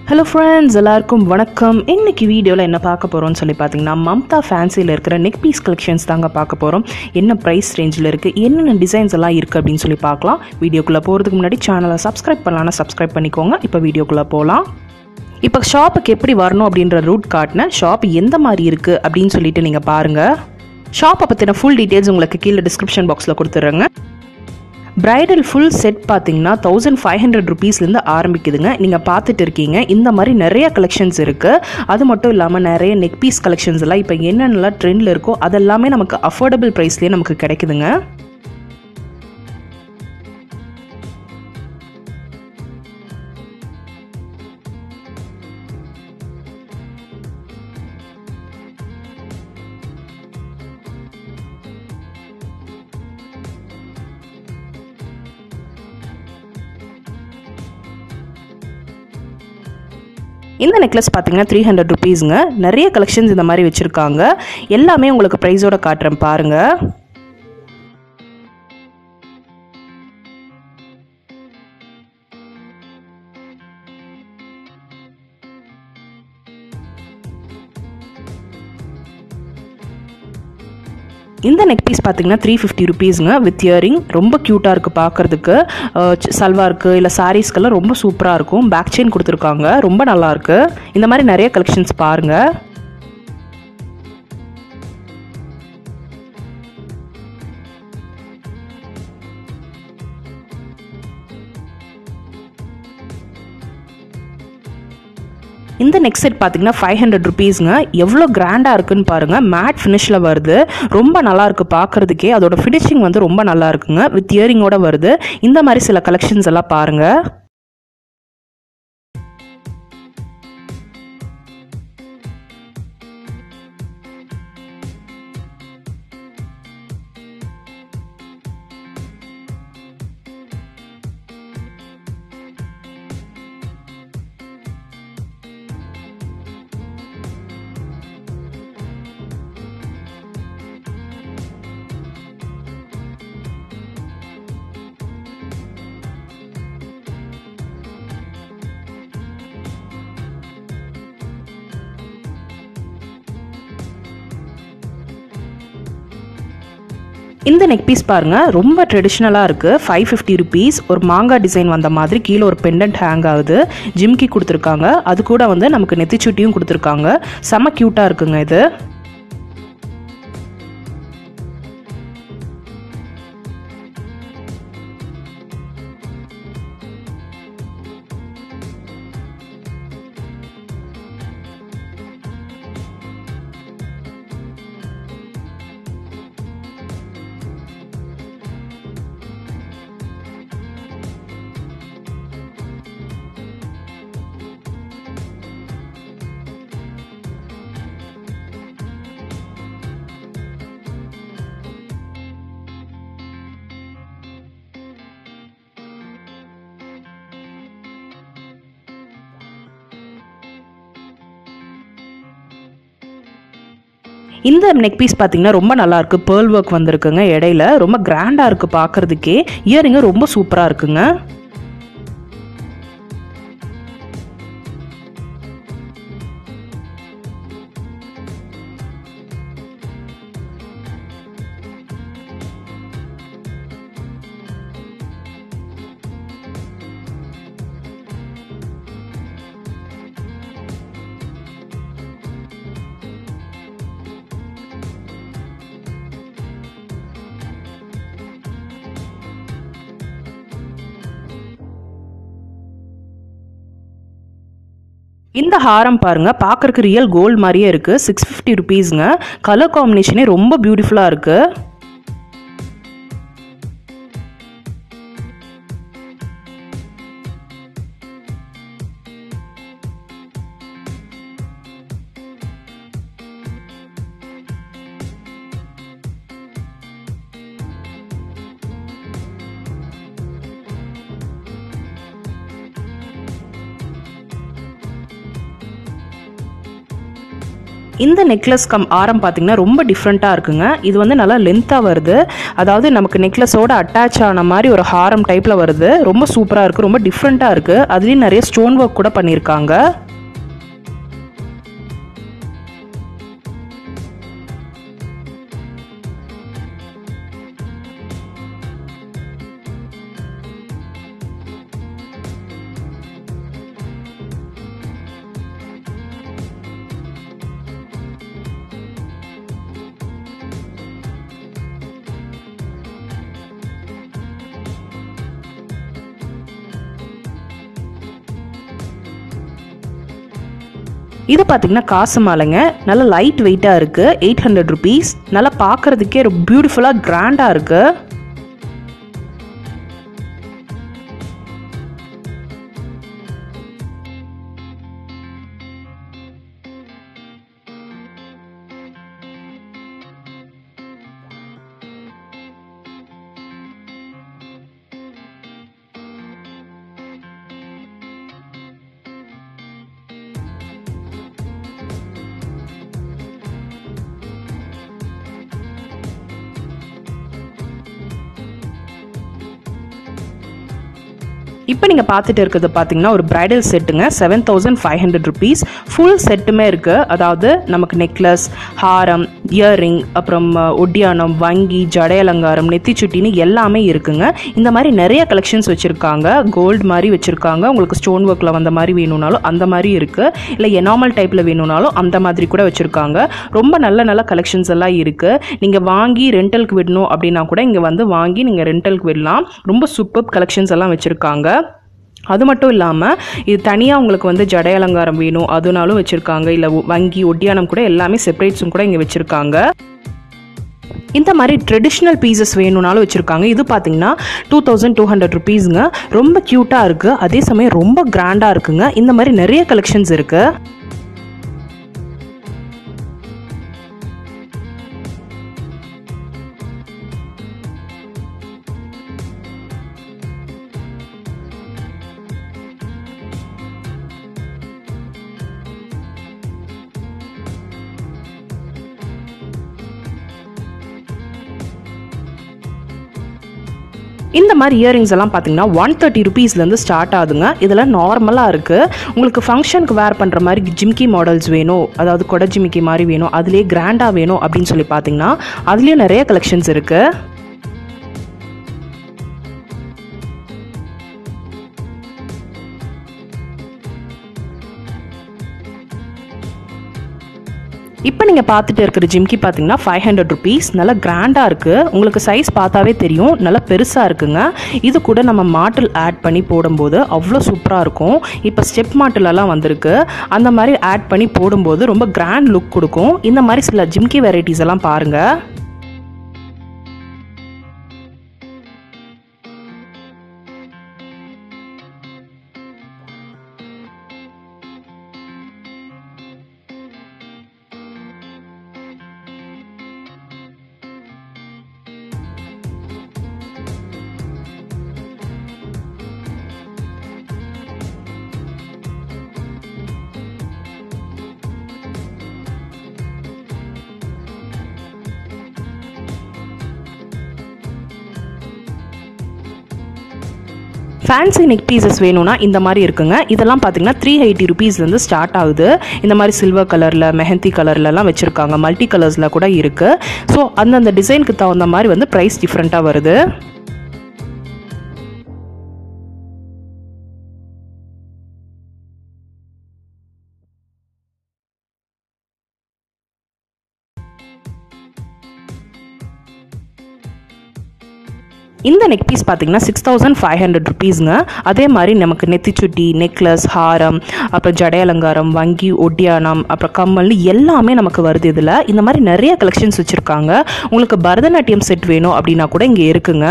hello friends எல்லாருக்கும் வணக்கம் இன்னைக்கு வீடியோவில் என்ன பார்க்க போகிறோம்னு சொல்லி பார்த்தீங்கன்னா மம்தா ஃபேன்சியில் இருக்கிற நெக் பீஸ் கலெக்ஷன்ஸ் தாங்க பார்க்க போகிறோம் என்ன ப்ரைஸ் ரேஞ்சில் இருக்குது என்னென்ன டிசைன்ஸ் எல்லாம் இருக்குது அப்படின்னு சொல்லி பார்க்கலாம் வீடியோக்குள்ளே போகிறதுக்கு முன்னாடி சேனலை சப்ஸ்கிரைப் பண்ணலாம்னா சப்ஸ்கிரைப் பண்ணிக்கோங்க இப்போ வீடியோக்குள்ளே போகலாம் இப்போ ஷாப்புக்கு எப்படி வரணும் அப்படின்ற ரூட் காட்டினேன் ஷாப் எந்த மாதிரி இருக்குது அப்படின்னு சொல்லிட்டு நீங்கள் பாருங்கள் ஷாப்பை பற்றின ஃபுல் டீட்டெயில்ஸ் உங்களுக்கு கீழே டிஸ்கிரிப்ஷன் பாக்ஸில் கொடுத்துட்றேங்க பிரைடல் ஃபுல் செட் பார்த்தீங்கன்னா தௌசண்ட் ஃபைவ் ஹண்ட்ரட் ருபீஸ்லேருந்து ஆரம்பிக்குதுங்க நீங்கள் பார்த்துட்டு இருக்கீங்க இந்த மாதிரி நிறைய கலெக்ஷன்ஸ் இருக்குது அது மட்டும் இல்லாமல் நிறைய நெக் பீஸ் கலெக்ஷன்ஸ் எல்லாம் இப்போ என்னென்னலாம் ட்ரெண்டில் இருக்கோ அதெல்லாமே நமக்கு அஃபோர்டபுள் ப்ரைஸ்லேயே நமக்கு கிடைக்குதுங்க இந்த நெக்லஸ் பார்த்தீங்கன்னா த்ரீ ஹண்ட்ரட் ருபீஸுங்க நிறைய கலெக்ஷன்ஸ் இந்த மாதிரி வச்சுருக்காங்க எல்லாமே உங்களுக்கு ப்ரைஸோட காட்டுறேன் பாருங்கள் இந்த நெக் பீஸ் பார்த்தீங்கன்னா த்ரீ ஃபிஃப்டி ருபீஸுங்க வித் இயரிங் ரொம்ப க்யூட்டாக இருக்குது பார்க்குறதுக்கு சல்வாருக்கு இல்லை சாரீஸ்க்கெல்லாம் ரொம்ப சூப்பராக இருக்கும் பேக் செயின் கொடுத்துருக்காங்க ரொம்ப நல்லாயிருக்கு இந்த மாதிரி நிறைய கலெக்ஷன்ஸ் பாருங்கள் இந்த நெக் செட் பார்த்தீங்கன்னா ஃபைவ் ஹண்ட்ரட் ருபீஸுங்க எவ்வளோ கிராண்டாக இருக்குன்னு பாருங்கள் மேட் ஃபினிஷில் வருது ரொம்ப நல்லா இருக்கு பார்க்குறதுக்கே அதோட ஃபினிஷிங் வந்து ரொம்ப நல்லா இருக்குங்க வித் இயரிங்கோட வருது இந்த மாதிரி சில கலெக்ஷன்ஸ் எல்லாம் பாருங்கள் இந்த நெக் பீஸ் பாருங்க ரொம்ப ட்ரெடிஷ்னலாக இருக்குது ஃபைவ் ஃபிஃப்டி ருபீஸ் ஒரு மாங்காய் டிசைன் வந்த மாதிரி கீழே ஒரு பெண்டன்ட் ஹேங் ஆகுது ஜிம்கி கொடுத்துருக்காங்க அது கூட வந்து நமக்கு நெத்திச்சுட்டியும் கொடுத்துருக்காங்க செம்ம க்யூட்டாக இருக்குங்க இது இந்த நெக் பீஸ் பார்த்தீங்கன்னா ரொம்ப நல்லா இருக்கு பேர்ல் ஒர்க் வந்திருக்குங்க இடையில ரொம்ப கிராண்டாக இருக்குது பார்க்குறதுக்கே இயரிங்கு ரொம்ப சூப்பராக இருக்குங்க இந்த ஹாரம் பாருங்க பார்க்கறதுக்கு ரியல் கோல்டு மாதிரியே இருக்கு சிக்ஸ் ஃபிஃப்டி ருபீஸுங்க கலர் காம்பினேஷனே ரொம்ப பியூட்டிஃபுல்லாக இருக்கு இந்த நெக்லஸ் கம் ஆரம் பார்த்தீங்கன்னா ரொம்ப டிஃப்ரெண்ட்டாக இருக்குங்க இது வந்து நல்லா லென்த்தாக வருது அதாவது நமக்கு நெக்லஸோட அட்டாச் ஆன மாதிரி ஒரு ஹாரம் டைப்பில் வருது ரொம்ப சூப்பராக இருக்குது ரொம்ப டிஃப்ரெண்ட்டாக இருக்குது அதுலேயும் நிறைய ஸ்டோன் ஒர்க் கூட பண்ணியிருக்காங்க இது பார்த்தீங்கன்னா காசு மாலைங்க நல்ல லைட் வெயிட்டாக இருக்குது எயிட் ஹண்ட்ரட் ருபீஸ் நல்லா பார்க்குறதுக்கே ரொம்ப பியூட்டிஃபுல்லாக கிராண்டாக இருக்குது இப்போ நீங்கள் பார்த்துட்டு இருக்கிறது பார்த்தீங்கன்னா ஒரு பிரைடல் செட்டுங்க seven thousand five hundred rupees full செட்டுமே இருக்குது அதாவது நமக்கு நெக்லஸ் ஹாரம் இயர்ரிங் அப்புறம் அஹ், ஒட்டியானம் வங்கி ஜடை அலங்காரம் நெத்திச்சுட்டின்னு எல்லாமே இருக்குங்க இந்த மாதிரி நிறைய கலெக்ஷன்ஸ் வச்சுருக்காங்க கோல்டு மாதிரி வச்சுருக்காங்க உங்களுக்கு ஸ்டோன் ஒர்க்கில் வந்த மாதிரி வேணும்னாலும் அந்த மாதிரி இருக்குது இல்லை எனாமல் டைப்பில் வேணும்னாலும் அந்த மாதிரி கூட வச்சுருக்காங்க ரொம்ப நல்ல நல்ல கலெக்ஷன்ஸ் எல்லாம் இருக்குது நீங்கள் வாங்கி ரெண்டலுக்கு விடணும் அப்படின்னா கூட இங்கே வந்து வாங்கி நீங்கள் ரெண்டலுக்கு விடலாம் ரொம்ப சூப்பர் கலெக்ஷன்ஸ் எல்லாம் வச்சுருக்காங்க அது மட்டும் இல்லாமல் இது தனியாக உங்களுக்கு வந்து ஜடை அலங்காரம் வேணும் அதுனாலும் வச்சுருக்காங்க இல்லை வங்கி ஒட்டியானம் கூட எல்லாமே செப்பரேட்ஸும் கூட இங்கே வச்சுருக்காங்க இந்த மாதிரி ட்ரெடிஷ்னல் பீசஸ் வேணும்னாலும் வச்சுருக்காங்க இது பார்த்தீங்கன்னா டூ தௌசண்ட் டூ ஹண்ட்ரட் ருபீஸுங்க ரொம்ப க்யூட்டாக இருக்குது அதே சமயம் ரொம்ப கிராண்டாக இருக்குங்க இந்த மாதிரி நிறைய கலெக்ஷன்ஸ் இருக்குது இந்த மாதிரி இயரிங்ஸ் எல்லாம் பார்த்தீங்கன்னா ஒன் தேர்ட்டி ருபீஸ்லேருந்து ஸ்டார்ட் ஆகுதுங்க இதெல்லாம் நார்மலாக இருக்குது உங்களுக்கு ஃபங்க்ஷனுக்கு வேர் பண்ணுற மாதிரி ஜிம்கி மாடல்ஸ் வேணும் அதாவது கொடை ஜிமிக்கி மாதிரி வேணும் அதுலேயே கிராண்டாக வேணும் அப்படின்னு சொல்லி பார்த்தீங்கன்னா அதுலேயும் நிறைய கலெக்ஷன்ஸ் இருக்குது இப்போ நீங்கள் பார்த்துட்டு இருக்கிற ஜிம்கி பார்த்தீங்கன்னா ஃபைவ் ஹண்ட்ரட் ருபீஸ் நல்லா கிராண்டாக இருக்குது உங்களுக்கு சைஸ் பார்த்தாவே தெரியும் நல்லா பெருசாக இருக்குங்க இது கூட நம்ம மாட்டில் ஆட் பண்ணி போடும்போது அவ்வளோ சூப்பராக இருக்கும் இப்போ ஸ்டெப் மாட்டிலெல்லாம் வந்திருக்கு அந்த மாதிரி ஆட் பண்ணி போடும்போது ரொம்ப கிராண்ட் லுக் கொடுக்கும் இந்த மாதிரி சில ஜிம்கி வெரைட்டிஸ் எல்லாம் பாருங்கள் ஃபேன்சி நெக் பீசஸ் வேணும்னா இந்த மாதிரி இருக்குங்க இதெல்லாம் பார்த்தீங்கன்னா த்ரீ எயிட்டி ருபீஸ்லேருந்து ஸ்டார்ட் ஆகுது இந்த மாதிரி சில்வர் கலரில் மெஹந்தி கலர்லலாம் வச்சுருக்காங்க மல்டி கலர்ஸில் கூட இருக்குது ஸோ அந்தந்த டிசைனுக்கு தகுந்த மாதிரி வந்து ப்ரைஸ் டிஃப்ரெண்ட்டாக வருது இந்த நெக் பீஸ் பார்த்தீங்கன்னா சிக்ஸ் தௌசண்ட் ஃபைவ் ஹண்ட்ரட் ருபீஸுங்க அதே மாதிரி நமக்கு நெத்திச்சுட்டி நெக்லஸ் ஹாரம் அப்புறம் ஜடை அலங்காரம் வங்கி ஒட்டியானம் அப்புறம் கம்மல் எல்லாமே நமக்கு வருது இதில் இந்த மாதிரி நிறைய கலெக்ஷன்ஸ் வச்சுருக்காங்க உங்களுக்கு பரதநாட்டியம் செட் வேணும் அப்படின்னா கூட இங்கே இருக்குங்க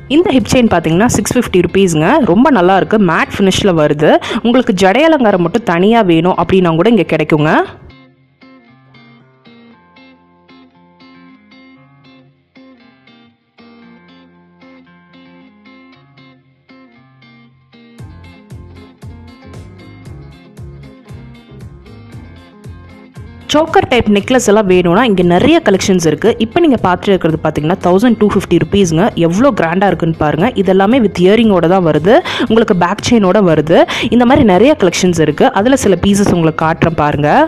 இந்த ஹிப் செயின் பார்த்தீங்கன்னா சிக்ஸ் ஃபிஃப்டி ருபீஸுங்க ரொம்ப நல்லா இருக்கு மேட் ஃபினிஷில் வருது உங்களுக்கு ஜடை அலங்காரம் மட்டும் தனியாக வேணும் அப்படின்னா கூட இங்கே கிடைக்குங்க சோக்கர் டைப் நெக்லஸ் எல்லாம் வேணும்னா இங்கே நிறைய கலெக்ஷன்ஸ் இருக்குது இப்போ நீங்கள் பார்த்துட்டு இருக்கிறது பார்த்தீங்கன்னா தௌசண்ட் டூ ஃபிஃப்டி ருபீஸுங்க எவ்வளோ கிராண்டாக இருக்குன்னு பாருங்கள் இதெல்லாமே வித் இயரிங்கோட தான் வருது உங்களுக்கு பேக் செயினோட வருது இந்த மாதிரி நிறைய கலெக்ஷன்ஸ் இருக்குது அதில் சில பீசஸ் உங்களுக்கு காட்டுறேன் பாருங்கள்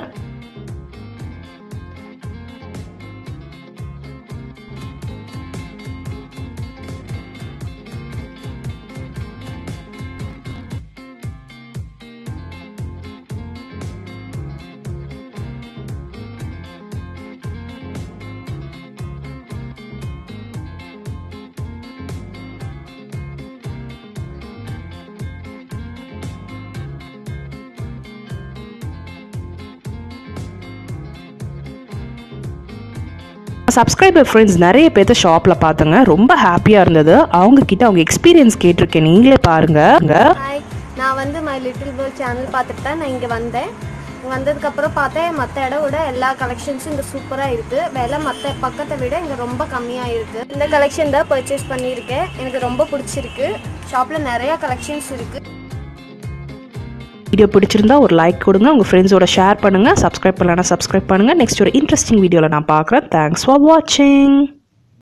சப்ஸ்கிரைபர் ஃப்ரெண்ட்ஸ் நிறைய பேர்த்த ஷாப்பில் பார்த்தங்க ரொம்ப ஹாப்பியாக இருந்தது அவங்க கிட்ட அவங்க எக்ஸ்பீரியன்ஸ் கேட்டிருக்கேன் நீங்களே பாருங்க ஹாய் நான் வந்து மை லிட்டில் வேர்ல்ட் சேனல் பார்த்துட்டு தான் நான் இங்கே வந்தேன் இங்கே வந்ததுக்கப்புறம் பார்த்தேன் மற்ற இடம் விட எல்லா கலெக்ஷன்ஸும் இங்கே சூப்பராக இருக்குது விலை மற்ற பக்கத்தை விட இங்கே ரொம்ப கம்மியாக இருக்குது இந்த கலெக்ஷன் தான் பர்ச்சேஸ் பண்ணியிருக்கேன் எனக்கு ரொம்ப பிடிச்சிருக்கு ஷாப்பில் நிறையா கலெக்ஷன்ஸ் இருக்குது வீடியோ பிடிச்சிருந்தா ஒரு லைக் கொடுங்க உங்கள் ஃப்ரெண்ட்ஸோட ஷேர் பண்ணுங்கள் சப்ஸ்கிரைப் பண்ணலன்னா சப்ஸ்கிரைப் பண்ணுங்கள் நெக்ஸ்ட் ஒரு இன்ட்ரெஸ்டிங் வீடியோவில் நான் பார்க்குறேன் தேங்க்ஸ் ஃபார் வாட்சிங்